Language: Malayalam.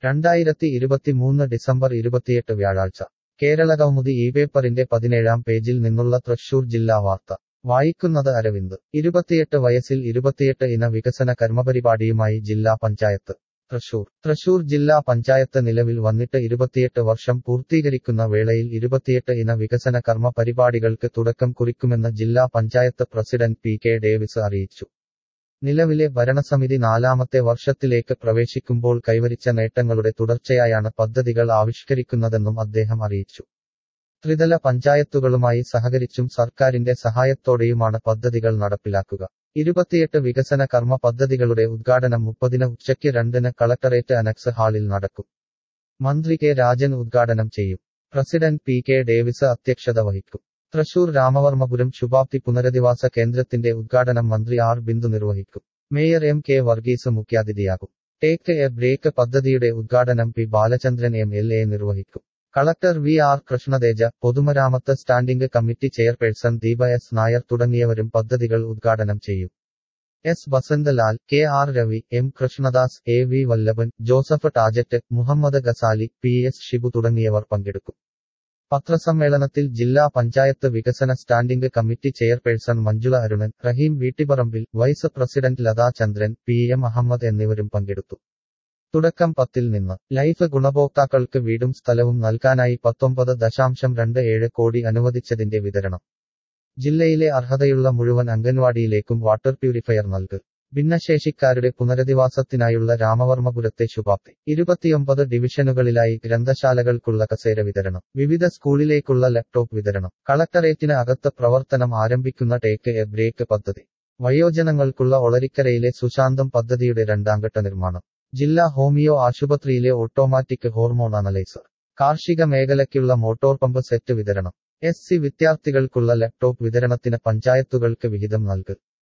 രണ്ടായിരത്തി ഇരുപത്തിമൂന്ന് ഡിസംബർ ഇരുപത്തിയെട്ട് വ്യാഴാഴ്ച കേരളകൗമുദി ഈ പേപ്പറിന്റെ പതിനേഴാം പേജിൽ നിന്നുള്ള തൃശൂർ ജില്ലാ വാർത്ത വായിക്കുന്നത് അരവിന്ദ് ഇരുപത്തിയെട്ട് വയസ്സിൽ ഇരുപത്തിയെട്ട് ഇന വികസന കർമ്മപരിപാടിയുമായി ജില്ലാ പഞ്ചായത്ത് തൃശൂർ തൃശൂർ ജില്ലാ പഞ്ചായത്ത് നിലവിൽ വന്നിട്ട് ഇരുപത്തിയെട്ട് വർഷം പൂർത്തീകരിക്കുന്ന വേളയിൽ ഇരുപത്തിയെട്ട് ഇന വികസന കർമ്മ പരിപാടികൾക്ക് തുടക്കം കുറിക്കുമെന്ന് ജില്ലാ panchayat president P K Davis അറിയിച്ചു നിലവിലെ ഭരണസമിതി നാലാമത്തെ വർഷത്തിലേക്ക് പ്രവേശിക്കുമ്പോൾ കൈവരിച്ച നേട്ടങ്ങളുടെ തുടർച്ചയായാണ് പദ്ധതികൾ ആവിഷ്കരിക്കുന്നതെന്നും അദ്ദേഹം അറിയിച്ചു ത്രിതല പഞ്ചായത്തുകളുമായി സഹകരിച്ചും സർക്കാരിന്റെ സഹായത്തോടെയുമാണ് പദ്ധതികൾ നടപ്പിലാക്കുക ഇരുപത്തിയെട്ട് വികസന കർമ്മ പദ്ധതികളുടെ ഉദ്ഘാടനം മുപ്പതിന് ഉച്ചയ്ക്ക് രണ്ടിന് കളക്ടറേറ്റ് അനക്സ് ഹാളിൽ നടക്കും മന്ത്രി കെ രാജൻ ഉദ്ഘാടനം ചെയ്യും പ്രസിഡന്റ് പി കെ ഡേവിസ് അധ്യക്ഷത വഹിക്കും തൃശൂർ രാമവർമ്മപുരം ശുഭാപ്തി പുനരധിവാസ കേന്ദ്രത്തിന്റെ ഉദ്ഘാടനം മന്ത്രി ആർ ബിന്ദു നിർവഹിക്കും മേയർ എം കെ വർഗീസ് മുഖ്യാതിഥിയാകും ടേക്ക് എ ബ്രേക്ക് പദ്ധതിയുടെ ഉദ്ഘാടനം P Balachandran M L A നിർവഹിക്കും കളക്ടർ വി ആർ കൃഷ്ണതേജ പൊതുമരാമത്ത് standing committee chairperson Deepa S Nair തുടങ്ങിയവരും പദ്ധതികൾ ഉദ്ഘാടനം ചെയ്യും S Vasanthalal K R Ravi M Krishnadas A V Vallabhan Joseph Tajet Muhammad Ghazali P S Shibu തുടങ്ങിയവർ പങ്കെടുക്കും പത്രസമ്മേളനത്തിൽ ജില്ലാ പഞ്ചായത്ത് വികസന standing committee chairperson Manjula Arunan Rahim Veettipparambil vice president Latha Chandran P M Ahmed എന്നിവരും പങ്കെടുത്തു തുടക്കം പത്തിൽ നിന്ന് ലൈഫ് ഗുണഭോക്താക്കൾക്ക് വീടും സ്ഥലവും നൽകാനായി പത്തൊമ്പത് ദശാംശം രണ്ട് ഏഴ് കോടി അനുവദിച്ചതിന്റെ വിതരണം ജില്ലയിലെ അർഹതയുള്ള മുഴുവൻ അംഗൻവാടിയിലേക്കും വാട്ടർ പ്യൂരിഫയർ നൽകൽ ഭിന്നശേഷിക്കാരുടെ പുനരധിവാസത്തിനായുള്ള രാമവർമ്മപുരത്തെ ശുഭാപ്തി ഇരുപത്തിയൊമ്പത് ഡിവിഷനുകളിലായി ഗ്രന്ഥശാലകൾക്കുള്ള കസേര വിതരണം വിവിധ സ്കൂളിലേക്കുള്ള ലാപ്ടോപ്പ് വിതരണം കളക്ടറേറ്റിന് അകത്ത് പ്രവർത്തനം ആരംഭിക്കുന്ന ടേക്ക് എ ബ്രേക്ക് പദ്ധതി വയോജനങ്ങൾക്കുള്ള ഒളരിക്കരയിലെ സുശാന്തം പദ്ധതിയുടെ രണ്ടാംഘട്ട നിർമ്മാണം ജില്ലാ ഹോമിയോ ആശുപത്രിയിലെ ഓട്ടോമാറ്റിക് ഹോർമോൺ അനലൈസർ കാർഷിക മേഖലയ്ക്കുള്ള മോട്ടോർ പമ്പ് സെറ്റ് വിതരണം എസ് സി വിദ്യാർത്ഥികൾക്കുള്ള ലാപ്ടോപ്പ് വിതരണത്തിന് പഞ്ചായത്തുകൾക്ക് വിഹിതം നൽകൽ